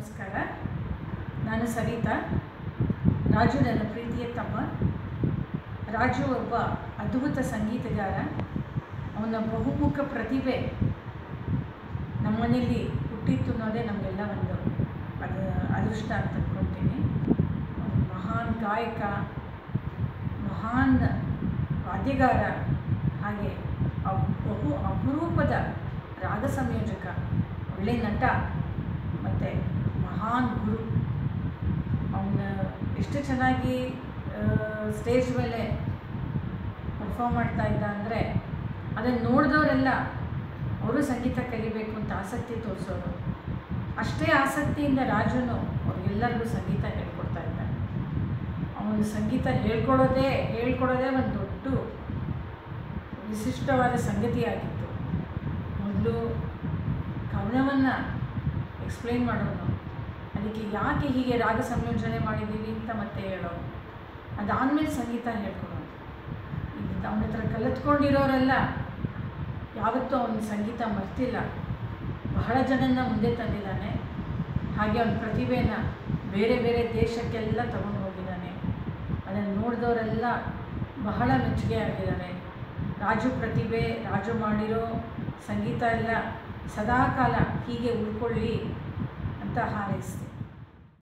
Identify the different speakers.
Speaker 1: ನಮಸ್ಕಾರ ನಾನು ಸರಿತಾ ರಾಜು ನನ್ನ ಪ್ರೀತಿಯ ತಮ್ಮ ರಾಜು ಒಬ್ಬ ಅದ್ಭುತ ಸಂಗೀತಗಾರ ಅವನ ಬಹುಮುಖ ಪ್ರತಿಭೆ ನಮ್ಮನೇಲಿ ಹುಟ್ಟಿತ್ತು ಅನ್ನೋದೇ ನಮಗೆಲ್ಲ ಒಂದು ಅದು ಅದೃಷ್ಟ ಅಂತ ಅಂದ್ಕೊಳ್ತೀನಿ ಅವ್ನು ಮಹಾನ್ ಗಾಯಕ ಮಹಾನ್ ವಾದ್ಯಗಾರ ಹಾಗೆ ಅವ್- ಬಹು ಅಪರೂಪದ ರಾಗ ಸಂಯೋಜಕ ಒಳ್ಳೆ ನಟ ಮತ್ತು ಮಹಾನ್ ಗುರು ಅವನ ಎಷ್ಟು ಚೆನ್ನಾಗಿ ಸ್ಟೇಜ್ ಮೇಲೆ ಪರ್ಫಾರ್ಮ್ ಮಾಡ್ತಾ ಇದ್ದ ಅಂದರೆ ಅದನ್ನು ನೋಡಿದವರೆಲ್ಲ ಅವರು ಸಂಗೀತ ಕಲಿಬೇಕು ಅಂತ ಆಸಕ್ತಿ ತೋರಿಸೋರು ಅಷ್ಟೇ ಆಸಕ್ತಿಯಿಂದ ರಾಜುನು ಅವ್ರಿಗೆಲ್ಲರಿಗೂ ಸಂಗೀತ ಹೇಳ್ಕೊಡ್ತಾ ಇದ್ದ ಅವನು ಸಂಗೀತ ಹೇಳ್ಕೊಡೋದೇ ಹೇಳ್ಕೊಡೋದೇ ಒಂದು ದೊಡ್ಡ ವಿಶಿಷ್ಟವಾದ ಸಂಗತಿಯಾಗಿತ್ತು ಮೊದಲು ಕವನವನ್ನು ಎಕ್ಸ್ಪ್ಲೇನ್ ಮಾಡೋನು ಅದಕ್ಕೆ ಯಾಕೆ ಹೀಗೆ ರಾಗ ಸಂಯೋಜನೆ ಮಾಡಿದ್ದೀವಿ ಅಂತ ಮತ್ತೆ ಹೇಳೋನು ಅದಾದಮೇಲೆ ಸಂಗೀತ ಹೇಳ್ಕೊಡೋನು ಇದು ಅವನ ಹತ್ರ ಕಲಿತ್ಕೊಂಡಿರೋರೆಲ್ಲ ಯಾವತ್ತೂ ಅವನ ಸಂಗೀತ ಮರ್ತಿಲ್ಲ ಬಹಳ ಜನನ ಮುಂದೆ ತಂದಿದ್ದಾನೆ ಹಾಗೆ ಅವನ ಪ್ರತಿಭೆನ ಬೇರೆ ಬೇರೆ ದೇಶಕ್ಕೆಲ್ಲ ತಗೊಂಡು ಹೋಗಿದ್ದಾನೆ ಅದನ್ನು ನೋಡಿದವರೆಲ್ಲ ಬಹಳ ಮೆಚ್ಚುಗೆ ಆಗಿದ್ದಾರೆ ರಾಜು ಪ್ರತಿಭೆ ರಾಜು ಮಾಡಿರೋ ಸಂಗೀತ ಎಲ್ಲ ಸದಾಕಾಲ ಹೀಗೆ ಉಳ್ಕೊಳ್ಳಿ ಅಂತ ಹಾರೈಸ್ತೀನಿ